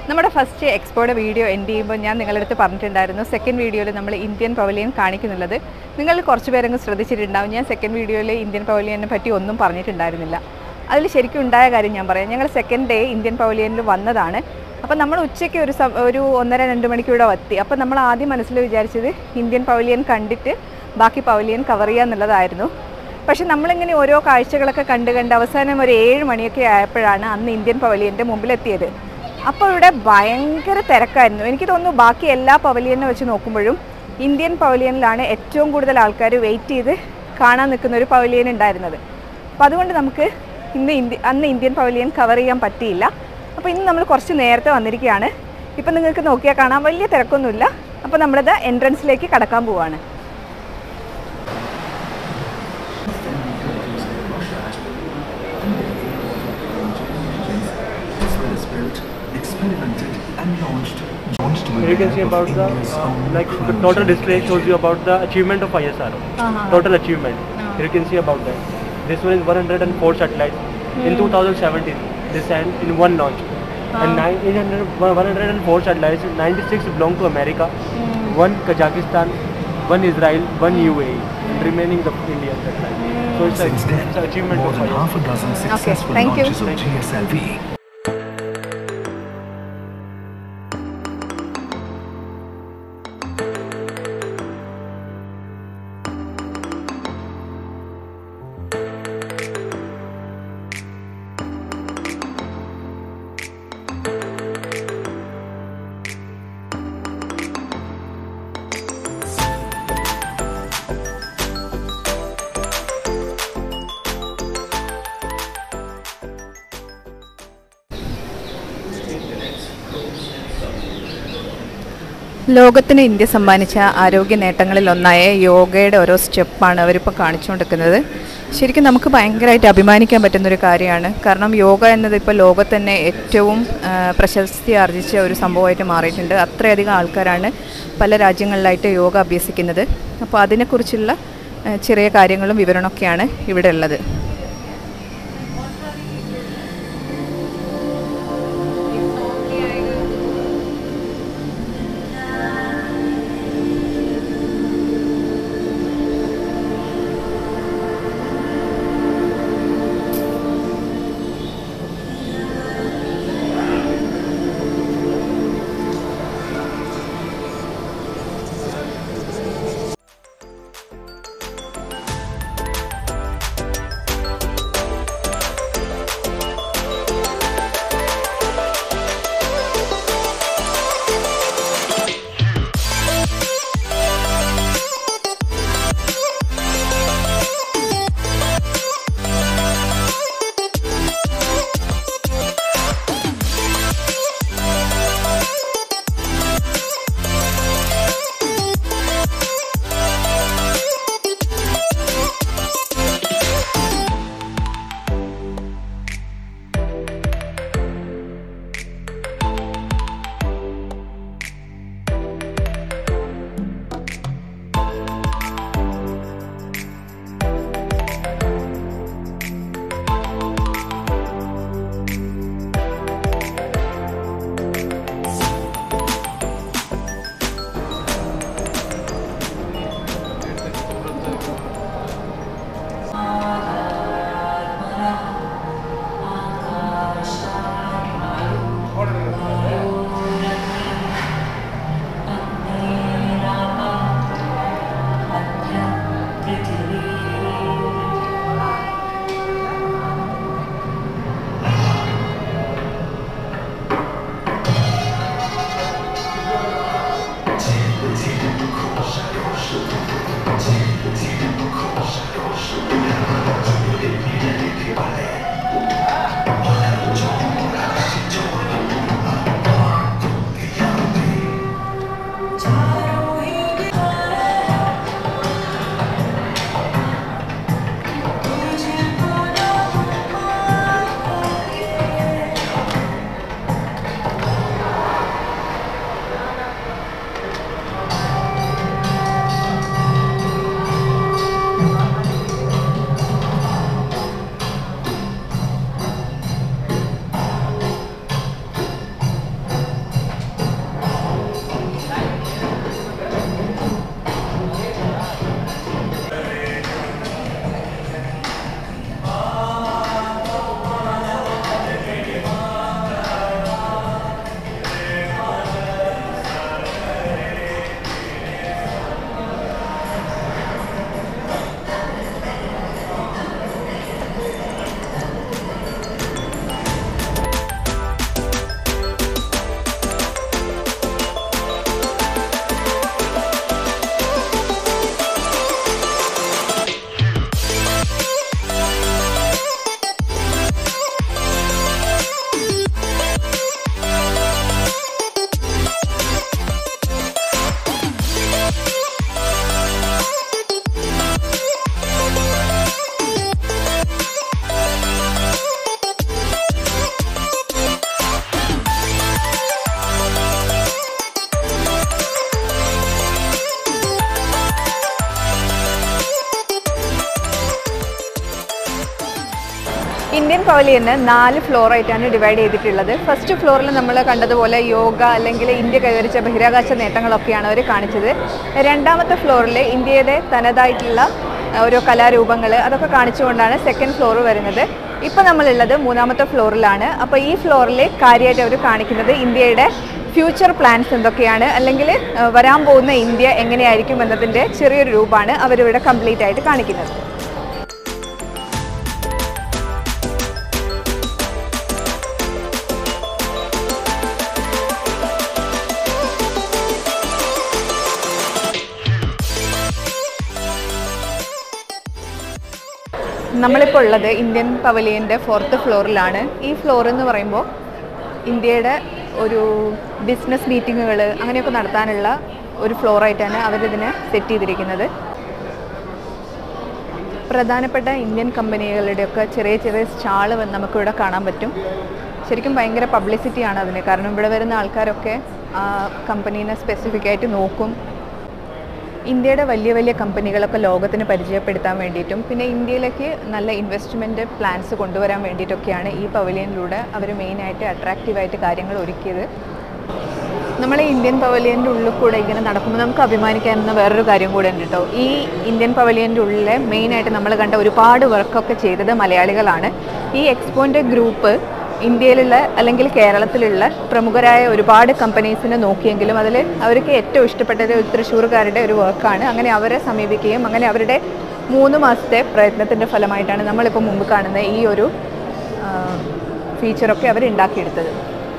നമ്മുടെ first എക്സ്പോയുടെ video end ചെയ്യുമ്പോൾ ഞാൻ നിങ്ങളുടെ അടുത്ത് പറഞ്ഞിട്ടുണ്ടായിരുന്നു സെക്കൻഡ് വീഡിയോയിൽ നമ്മൾ ഇന്ത്യൻ പവലിയൻ കാണിക്കുന്നുള്ളത് നിങ്ങൾ കുറച്ച് പേരങ്ങ് ശ്രദ്ധിച്ചിട്ടുണ്ടാവും ഞാൻ സെക്കൻഡ് വീഡിയോയിൽ ഇന്ത്യൻ പവലിയനെ പറ്റി ഒന്നും പറഞ്ഞിട്ടുണ്ടായിരുന്നില്ല അതിൽ ശരിക്കും ഉണ്ടായ കാര്യം ഞാൻ പറയാം ഞങ്ങൾ സെക്കൻഡ് ഡേ ഇന്ത്യൻ പവലിയനിൽ വന്നതാണ് അപ്പോൾ നമ്മൾ ഉച്ചയ്ക്ക് ഒരു സം- ഒരു ഒന്നര രണ്ട് മണിക്കൂടെ എത്തി അപ്പോൾ നമ്മൾ ആദ്യം മനസ്സിൽ വിചാരിച്ചത് ഇന്ത്യൻ പവലിയൻ കണ്ടിട്ട് ബാക്കി പവലിയൻ കവർ ചെയ്യുക എന്നുള്ളതായിരുന്നു പക്ഷെ നമ്മളിങ്ങനെ ഓരോ കാഴ്ചകളൊക്കെ കണ്ട് കണ്ട് അവസാനം ഒരു ഏഴ് മണിയൊക്കെ ആയപ്പോഴാണ് അന്ന് ഇന്ത്യൻ പവലിയൻ്റെ മുമ്പിലെത്തിയത് അപ്പോൾ ഇവിടെ ഭയങ്കര തിരക്കായിരുന്നു എനിക്ക് തോന്നുന്നു ബാക്കി എല്ലാ പവലിയനെ വെച്ച് നോക്കുമ്പോഴും ഇന്ത്യൻ പവലിയനിലാണ് ഏറ്റവും കൂടുതൽ ആൾക്കാർ വെയിറ്റ് ചെയ്ത് കാണാൻ നിൽക്കുന്ന ഒരു പവലിയൻ ഉണ്ടായിരുന്നത് അപ്പോൾ അതുകൊണ്ട് നമുക്ക് ഇന്ന് ഇന്ത്യ അന്ന് ഇന്ത്യൻ പവലിയൻ കവർ ചെയ്യാൻ പറ്റിയില്ല അപ്പോൾ ഇന്ന് നമ്മൾ കുറച്ച് നേരത്തെ വന്നിരിക്കുകയാണ് ഇപ്പം നിങ്ങൾക്ക് നോക്കിയാൽ കാണാൻ വലിയ തിരക്കൊന്നുമില്ല അപ്പോൾ നമ്മളിത് എൻട്രൻസിലേക്ക് കടക്കാൻ പോവാണ് was built, experimented, and launched. Launched with You the can see help about of the India's uh, own like the cryogenic total display shows technology. you about the achievement of ISRO. Total achievement. You can see about that. This one is 104 satellites in 2017. This and in one launch. And nine, 800 104 satellites. 96 belong to America. One Kazakhstan, one Israel, one UAE, and remaining the Indian satellite. So it's, a, Since then, it's an achievement more of than ISRO. half a dozen successful thank you. launches of Thank you. GSLV. ലോകത്തിന് India സമ്മാനിച്ച ആരോഗ്യ നേട്ടങ്ങളിൽ ഒന്നായ യോഗയുടെ ഓരോ സ്റ്റെപ്പാണ് അവരിപ്പോൾ കാണിച്ചുകൊണ്ടിരിക്കുന്നത് ശരിക്കും നമുക്ക് ഭയങ്കരമായിട്ട് അഭിമാനിക്കാൻ പറ്റുന്നൊരു കാര്യമാണ് കാരണം യോഗ എന്നത് ഇപ്പോൾ ലോകത്ത് തന്നെ ഏറ്റവും ആ, പ്രശസ്തി ആർജിച്ച ഒരു സംഭവമായിട്ട് മാറിയിട്ടുണ്ട് അത്രയധികം ആൾക്കാരാണ് പല രാജ്യങ്ങളിലായിട്ട് യോഗ അഭ്യസിക്കുന്നത് അപ്പോൾ അതിനെക്കുറിച്ചുള്ള ആ, ചെറിയ കാര്യങ്ങളും വിവരണമൊക്കെയാണ് ഇവിടെ ഉള്ളത് ഇന്ത്യൻ പവലിയന് നാല് ഫ്ലോറായിട്ടാണ് ഡിവൈഡ് ചെയ്തിട്ടുള്ളത് ഫസ്റ്റ് ഫ്ലോറിൽ നമ്മൾ കണ്ടതുപോലെ യോഗ അല്ലെങ്കിൽ ഇന്ത്യ കൈവരിച്ച ബഹിരാകാശ നേട്ടങ്ങളൊക്കെയാണ് അവർ കാണിച്ചത് രണ്ടാമത്തെ ഫ്ലോറിൽ ഇന്ത്യയുടെ തനതായിട്ടുള്ള ആ, ഓരോ കലാരൂപങ്ങൾ അതൊക്കെ കാണിച്ചുകൊണ്ടാണ് സെക്കൻഡ് ഫ്ലോർ വരുന്നത് ഇപ്പോൾ നമ്മളുള്ളത് മൂന്നാമത്തെ ഫ്ലോറിലാണ് അപ്പോൾ ഈ ഫ്ലോറിൽ കാര്യമായിട്ട് അവർ കാണിക്കുന്നത് ഇന്ത്യയുടെ ഫ്യൂച്ചർ പ്ലാൻസ് എന്തൊക്കെയാണ് അല്ലെങ്കിൽ ആ, വരാൻ പോകുന്ന ഇന്ത്യ എങ്ങനെയായിരിക്കും എന്നതിൻ്റെ ചെറിയൊരു രൂപമാണ് അവരിവിടെ കംപ്ലീറ്റ് ആയിട്ട് കാണിക്കുന്നത് നമ്മളിപ്പോൾ ഉള്ളത് ഇന്ത്യൻ പവലിയൻ്റെ ഫോർത്ത് ഫ്ലോറിലാണ് ഈ ഫ്ലോർ എന്ന് പറയുമ്പോൾ ഇന്ത്യയുടെ ഒരു ബിസിനസ് മീറ്റിങ്ങുകൾ അങ്ങനെയൊക്കെ നടത്താനുള്ള ഒരു ഫ്ലോറായിട്ടാണ് അവരിതിനെ സെറ്റ് ചെയ്തിരിക്കുന്നത് പ്രധാനപ്പെട്ട ഇന്ത്യൻ കമ്പനികളുടെയൊക്കെ ചെറിയ ചെറിയ സ്റ്റാള് നമുക്കിവിടെ കാണാൻ പറ്റും ശരിക്കും ഭയങ്കര പബ്ലിസിറ്റിയാണ് അതിന് കാരണം ഇവിടെ വരുന്ന ആൾക്കാരൊക്കെ ആ കമ്പനീനെ സ്പെസിഫിക് ആയിട്ട് നോക്കും ഇന്ത്യയുടെ വലിയ വലിയ കമ്പനികളൊക്കെ ലോകത്തിന് പരിചയപ്പെടുത്താൻ വേണ്ടിയിട്ടും പിന്നെ ഇന്ത്യയിലേക്ക് നല്ല ഇൻവെസ്റ്റ്മെൻറ്റ് പ്ലാൻസ് കൊണ്ടുവരാൻ വേണ്ടിയിട്ടൊക്കെയാണ് ഈ പവലിയനിലൂടെ അവർ മെയിനായിട്ട് അട്രാക്റ്റീവായിട്ട് കാര്യങ്ങൾ ഒരുക്കിയത് നമ്മൾ ഈ ഇന്ത്യൻ പവലിയൻ്റെ ഉള്ളിൽ കൂടെ ഇങ്ങനെ നടക്കുമ്പോൾ നമുക്ക് അഭിമാനിക്കാവുന്ന വേറൊരു കാര്യം കൂടെ ഉണ്ട് കേട്ടോ ഈ ഇന്ത്യൻ പവലിയൻ്റെ ഉള്ളിലെ മെയിനായിട്ട് നമ്മൾ കണ്ട ഒരുപാട് വർക്കൊക്കെ ചെയ്തത് മലയാളികളാണ് ഈ എക്സ്പോൻ്റെ ഗ്രൂപ്പ് ഇന്ത്യയിലുള്ള അല്ലെങ്കിൽ കേരളത്തിലുള്ള പ്രമുഖരായ ഒരുപാട് കമ്പനീസിനെ നോക്കിയെങ്കിലും അതിൽ അവർക്ക് ഏറ്റവും ഇഷ്ടപ്പെട്ടത് ഒരു തൃശ്ശൂർക്കാരുടെ ഒരു വർക്കാണ് അങ്ങനെ അവരെ സമീപിക്കുകയും അങ്ങനെ അവരുടെ മൂന്ന് മാസത്തെ പ്രയത്നത്തിൻ്റെ ഫലമായിട്ടാണ് നമ്മളിപ്പോൾ മുമ്പ് കാണുന്ന ഈ ഒരു ഫീച്ചറൊക്കെ അവർ ഉണ്ടാക്കിയെടുത്തത്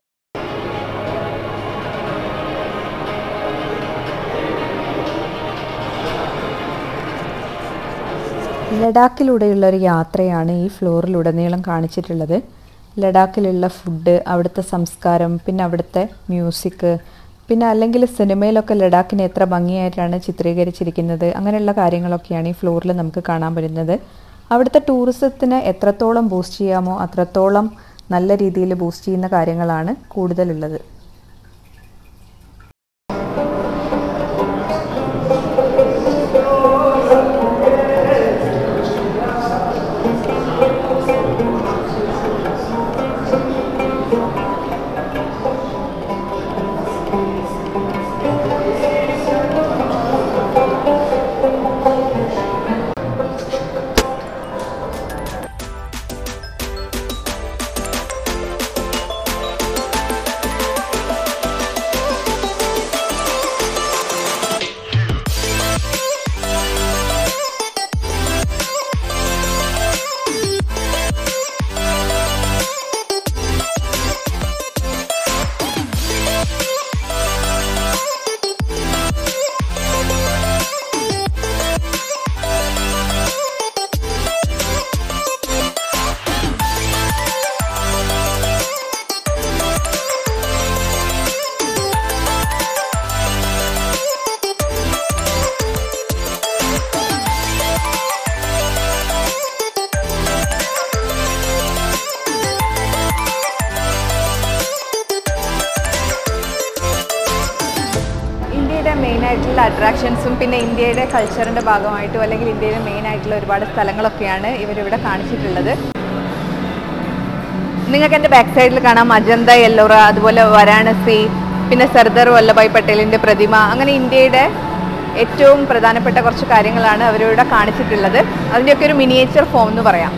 ലഡാക്കിലൂടെയുള്ള ഒരു യാത്രയാണ് ഈ ഫ്ലോറിലുടനീളം കാണിച്ചിട്ടുള്ളത് ലഡാക്കിലുള്ള ഫുഡ് അവിടുത്തെ സംസ്കാരം പിന്നെ അവിടുത്തെ മ്യൂസിക് പിന്നെ അല്ലെങ്കിൽ സിനിമയിലൊക്കെ ലഡാക്കിനെ എത്ര ഭംഗിയായിട്ടാണ് ചിത്രീകരിച്ചിരിക്കുന്നത് അങ്ങനെയുള്ള കാര്യങ്ങളൊക്കെയാണ് ഈ ഫ്ലോറിൽ നമുക്ക് കാണാൻ പറ്റുന്നത് അവിടുത്തെ ടൂറിസത്തിന് എത്രത്തോളം ബൂസ്റ്റ് ചെയ്യാമോ അത്രത്തോളം നല്ല രീതിയിൽ ബൂസ്റ്റ് ചെയ്യുന്ന കാര്യങ്ങളാണ് കൂടുതലുള്ളത് ഇന്ത്യയുടെ മെയിൻ ആയിട്ടുള്ള അട്രാക്ഷൻസും പിന്നെ ഇന്ത്യയുടെ കൾച്ചറിൻ്റെ ഭാഗമായിട്ടും അല്ലെങ്കിൽ ഇന്ത്യയുടെ മെയിൻ ആയിട്ടുള്ള ഒരുപാട് സ്ഥലങ്ങളൊക്കെയാണ് ഇവരിവിടെ കാണിച്ചിട്ടുള്ളത് നിങ്ങൾക്ക് എൻ്റെ ബാക്ക് സൈഡിൽ കാണാം അജന്ത യെല്ലോറ അതുപോലെ വാരാണസി പിന്നെ സർദാർ വല്ലഭായ് പട്ടേലിൻ്റെ പ്രതിമ അങ്ങനെ ഇന്ത്യയുടെ ഏറ്റവും പ്രധാനപ്പെട്ട കുറച്ച് കാര്യങ്ങളാണ് അവരിവിടെ കാണിച്ചിട്ടുള്ളത് അതിൻ്റെയൊക്കെ ഒരു മിനിയേച്ചർ ഫോം എന്ന് പറയാം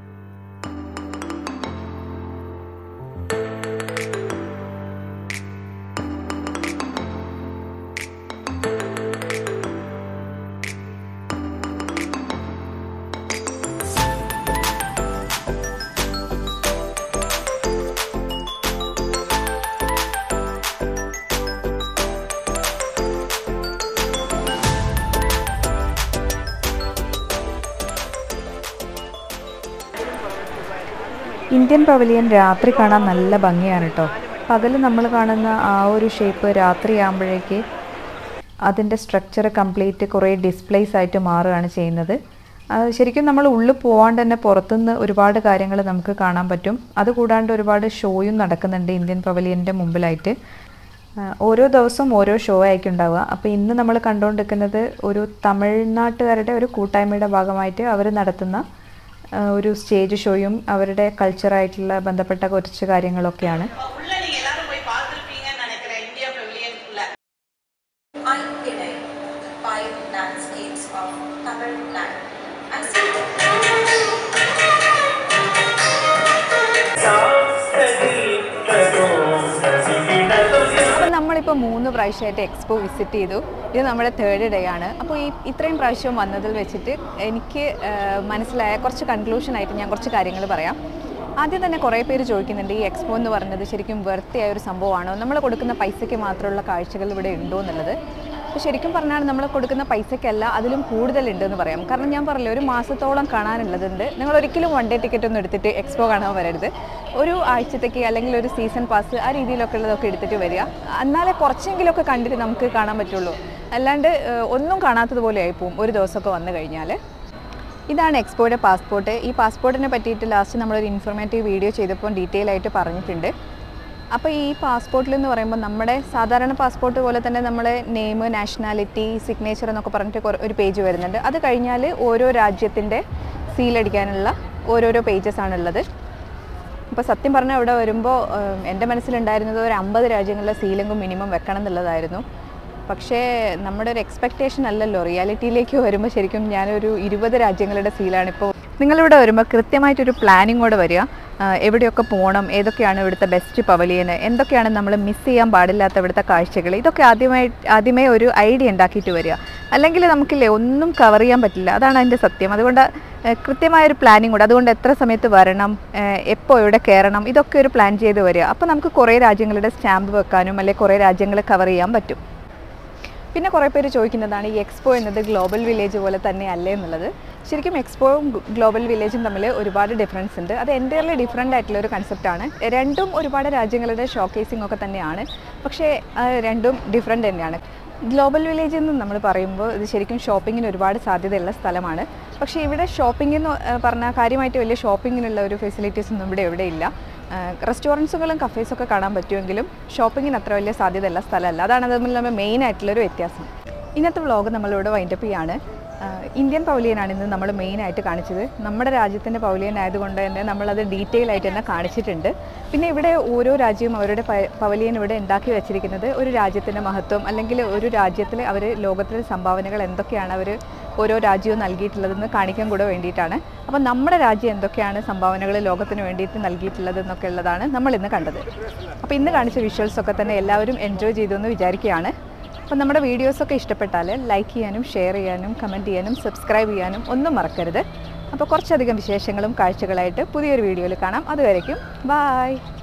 ഇന്ത്യൻ പവലിയൻ രാത്രി കാണാൻ നല്ല ഭംഗിയാണ് കേട്ടോ പകൽ നമ്മൾ കാണുന്ന ആ ഒരു ഷേപ്പ് രാത്രിയാകുമ്പോഴേക്ക് അതിൻ്റെ സ്ട്രക്ചർ കംപ്ലീറ്റ് കുറേ ഡിസ്പ്ലേസ് ആയിട്ട് മാറുകയാണ് ചെയ്യുന്നത് അത് ശരിക്കും നമ്മൾ ഉള്ളിൽ പോവാണ്ട് തന്നെ പുറത്തുനിന്ന് ഒരുപാട് കാര്യങ്ങൾ നമുക്ക് കാണാൻ പറ്റും അതുകൂടാണ്ട് ഒരുപാട് ഷോയും നടക്കുന്നുണ്ട് ഇന്ത്യൻ പവലിയൻ്റെ മുമ്പിലായിട്ട് ആ, ഓരോ ദിവസവും ഓരോ ഷോ ആയിരിക്കും ഉണ്ടാവുക അപ്പോൾ ഇന്ന് നമ്മൾ കണ്ടുകൊണ്ടിരിക്കുന്നത് ഒരു തമിഴ്നാട്ടുകാരുടെ ഒരു കൂട്ടായ്മയുടെ ഭാഗമായിട്ട് അവർ നടത്തുന്ന ആ, ഒരു സ്റ്റേജ് ഷോയും അവരുടെ കൾച്ചറായിട്ടുള്ള ബന്ധപ്പെട്ട കുറച്ച് കാര്യങ്ങളൊക്കെയാണ് உள்ள நீங்க எல்லாரும் போய் பார்த்துருப்பீங்கன்னு நினைக்கிறேன் இந்தியா பெவிலியனுக்குள்ள Alpinai, five landscapes of Tamil Nadu. And see അപ്പം നമ്മളിപ്പോൾ മൂന്ന് പ്രാവശ്യമായിട്ട് എക്സ്പോ വിസിറ്റ് ചെയ്തു ഇത് നമ്മുടെ തേർഡ് ഡേ ആണ് അപ്പോൾ ഈ ഇത്രയും പ്രാവശ്യം വന്നതിൽ വെച്ചിട്ട് എനിക്ക് ആ, മനസ്സിലായ കുറച്ച് കൺക്ലൂഷനായിട്ട് ഞാൻ കുറച്ച് കാര്യങ്ങൾ പറയാം ആദ്യം തന്നെ കുറേ പേര് ചോദിക്കുന്നുണ്ട് ഈ എക്സ്പോ എന്ന് പറഞ്ഞത് ശരിക്കും വെറുതെയായ ഒരു സംഭവമാണോ നമ്മൾ കൊടുക്കുന്ന പൈസയ്ക്ക് മാത്രമുള്ള കാഴ്ചകൾ ഇവിടെ ഉണ്ടോ എന്നുള്ളത് അപ്പോൾ ശരിക്കും പറഞ്ഞാൽ നമ്മൾ കൊടുക്കുന്ന പൈസയ്ക്കല്ല അതിലും കൂടുതലുണ്ട് എന്ന് പറയാം കാരണം ഞാൻ പറഞ്ഞില്ല ഒരു മാസത്തോളം കാണാനുള്ളതുണ്ട് നിങ്ങൾ ഒരിക്കലും വൺ ഡേ ടിക്കറ്റ് ഒന്നും എടുത്തിട്ട് എക്സ്പോ കാണാൻ വരരുത് ഒരു ആഴ്ചത്തേക്ക് അല്ലെങ്കിൽ ഒരു സീസൺ പാസ് ആ രീതിയിലൊക്കെ ഉള്ളതൊക്കെ എടുത്തിട്ട് വരിക എന്നാലേ കുറച്ചെങ്കിലുമൊക്കെ കണ്ടിട്ട് നമുക്ക് കാണാൻ പറ്റുള്ളൂ അല്ലാണ്ട് ഏഹ്, ഒന്നും കാണാത്തതുപോലെ ആയിപ്പോവും ഒരു ദിവസമൊക്കെ വന്നു കഴിഞ്ഞാൽ ഇതാണ് എക്സ്പോയുടെ പാസ്പോർട്ട് ഈ പാസ്പോർട്ടിനെ പറ്റിയിട്ട് ലാസ്റ്റ് നമ്മളൊരു ഇൻഫോർമേറ്റീവ് വീഡിയോ ചെയ്തപ്പോൾ ഡീറ്റെയിൽ ആയിട്ട് പറഞ്ഞിട്ടുണ്ട് അപ്പോൾ ഈ പാസ്പോർട്ടിൽ എന്ന് പറയുമ്പോൾ നമ്മുടെ സാധാരണ പാസ്പോർട്ട് പോലെ തന്നെ നമ്മളെ നെയിം നാഷണാലിറ്റി സിഗ്നേച്ചർ എന്നൊക്കെ പറഞ്ഞിട്ട് കുറേ- ഒരു പേജ് വരുന്നുണ്ട് അത് കഴിഞ്ഞാൽ ഓരോ രാജ്യത്തിൻ്റെ സീലടിക്കാനുള്ള ഓരോരോ പേജസ് ആണുള്ളത് അപ്പോൾ സത്യം പറഞ്ഞാൽ ഇവിടെ വരുമ്പോൾ ഏം, എൻ്റെ മനസ്സിലുണ്ടായിരുന്നത് ഒരു അമ്പത് രാജ്യങ്ങളിലെ സീലെങ്കിലും മിനിമം വെക്കണം എന്നുള്ളതായിരുന്നു പക്ഷേ നമ്മുടെ ഒരു എക്സ്പെക്റ്റേഷൻ അല്ലല്ലോ റിയാലിറ്റിയിലേക്ക് വരുമ്പോൾ ശരിക്കും ഞാനൊരു ഇരുപത് രാജ്യങ്ങളുടെ സീലാണ് ഇപ്പോൾ നിങ്ങളിവിടെ വരുമ്പോൾ കൃത്യമായിട്ടൊരു പ്ലാനിങ്ങോടെ വരിക ആ, എവിടെയൊക്കെ പോകണം ഏതൊക്കെയാണ് ഇവിടുത്തെ ബെസ്റ്റ് പവലിയന് എന്തൊക്കെയാണ് നമ്മൾ മിസ് ചെയ്യാൻ പാടില്ലാത്ത ഇവിടുത്തെ കാഴ്ചകൾ ഇതൊക്കെ ആദ്യമായി ആദ്യമേ ഒരു ഐഡിയ ഉണ്ടാക്കിയിട്ട് വരിക അല്ലെങ്കിൽ നമുക്കില്ലേ ഒന്നും കവർ ചെയ്യാൻ പറ്റില്ല അതാണ് അതിൻ്റെ സത്യം അതുകൊണ്ട് ഏഹ്, കൃത്യമായൊരു പ്ലാനിങ് കൂടെ അതുകൊണ്ട് എത്ര സമയത്ത് വരണം ഏഹ്, എപ്പോൾ ഇവിടെ കയറണം ഇതൊക്കെ ഒരു പ്ലാൻ ചെയ്ത് വരിക അപ്പോൾ നമുക്ക് കുറേ രാജ്യങ്ങളുടെ സ്റ്റാമ്പ് വെക്കാനും അല്ലെങ്കിൽ കുറേ രാജ്യങ്ങൾ കവർ ചെയ്യാൻ പറ്റും പിന്നെ കുറേ പേര് ചോദിക്കുന്നതാണ് ഈ എക്സ്പോ എന്നത് ഗ്ലോബൽ വില്ലേജ് പോലെ തന്നെ അല്ലേ എന്നുള്ളത് ശരിക്കും എക്സ്പോയും ഗ്ലോബൽ വില്ലേജും തമ്മിൽ ഒരുപാട് ഡിഫറൻസ് ഉണ്ട് അത് എൻറ്റയർലി ഡിഫറെൻ്റ് ആയിട്ടുള്ള ഒരു കൺസെപ്റ്റാണ് രണ്ടും ഒരുപാട് രാജ്യങ്ങളുടെ ഷോക്കേസിംഗ് ഒക്കെ തന്നെയാണ് പക്ഷേ ആ, രണ്ടും ഡിഫറെൻ്റ് തന്നെയാണ് ഗ്ലോബൽ വില്ലേജ് എന്ന് നമ്മൾ പറയുമ്പോൾ ഇത് ശരിക്കും ഷോപ്പിങ്ങിന് ഒരുപാട് സാധ്യതയുള്ള സ്ഥലമാണ് പക്ഷേ ഇവിടെ ഷോപ്പിംഗ് എന്ന് പറഞ്ഞാൽ കാര്യമായിട്ട് വലിയ ഷോപ്പിങ്ങിനുള്ള ഒരു ഫെസിലിറ്റീസ് ഒന്നും ഇവിടെ എവിടെ ഇല്ല റെസ്റ്റോറൻറ്റ്സുകളും കഫേസൊക്കെ കാണാൻ പറ്റുമെങ്കിലും ഷോപ്പിങ്ങിന് അത്ര വലിയ സാധ്യതയുള്ള സ്ഥലമല്ല അതാണ് തമ്മിൽ മെയിൻ ആയിട്ടുള്ളൊരു വ്യത്യാസം ഇന്നത്തെ വ്ളോഗ് നമ്മളിവിടെ വൈൻഡപ്പ് ചെയ്യാണ് ആഹ് ഇന്ത്യൻ പവലിയനാണ് ഇന്ന് നമ്മൾ മെയിനായിട്ട് കാണിച്ചത് നമ്മുടെ രാജ്യത്തിൻ്റെ പവലിയൻ ആയതുകൊണ്ട് തന്നെ നമ്മളത് ഡീറ്റെയിൽ ആയിട്ട് തന്നെ കാണിച്ചിട്ടുണ്ട് പിന്നെ ഇവിടെ ഓരോ രാജ്യവും അവരുടെ പ- പവലിയൻ ഇവിടെ ഉണ്ടാക്കി വെച്ചിരിക്കുന്നത് ഒരു രാജ്യത്തിൻ്റെ മഹത്വം അല്ലെങ്കിൽ ഒരു രാജ്യത്തിൽ അവർ ലോകത്തിലെ സംഭാവനകൾ എന്തൊക്കെയാണ് അവർ ഓരോ രാജ്യവും നൽകിയിട്ടുള്ളതെന്ന് കാണിക്കാൻ കൂടെ വേണ്ടിയിട്ടാണ് അപ്പോൾ നമ്മുടെ രാജ്യം എന്തൊക്കെയാണ് സംഭാവനകൾ ലോകത്തിന് വേണ്ടിയിട്ട് നൽകിയിട്ടുള്ളത് എന്നൊക്കെ ഉള്ളതാണ് നമ്മൾ ഇന്ന് കണ്ടത് അപ്പോൾ ഇന്ന് കാണിച്ച വിഷ്വൽസ് ഒക്കെ തന്നെ എല്ലാവരും എൻജോയ് ചെയ്തു എന്ന് വിചാരിക്കുകയാണ് അപ്പോൾ നമ്മുടെ വീഡിയോസൊക്കെ ഇഷ്ടപ്പെട്ടാൽ ലൈക്ക് ചെയ്യാനും ഷെയർ ചെയ്യാനും കമൻറ്റ് ചെയ്യാനും സബ്സ്ക്രൈബ് ചെയ്യാനും ഒന്നും മറക്കരുത് അപ്പോൾ കുറച്ചധികം വിശേഷങ്ങളും കാഴ്ചകളായിട്ട് പുതിയൊരു വീഡിയോയിൽ കാണാം അതുവരയ്ക്കും ബായ്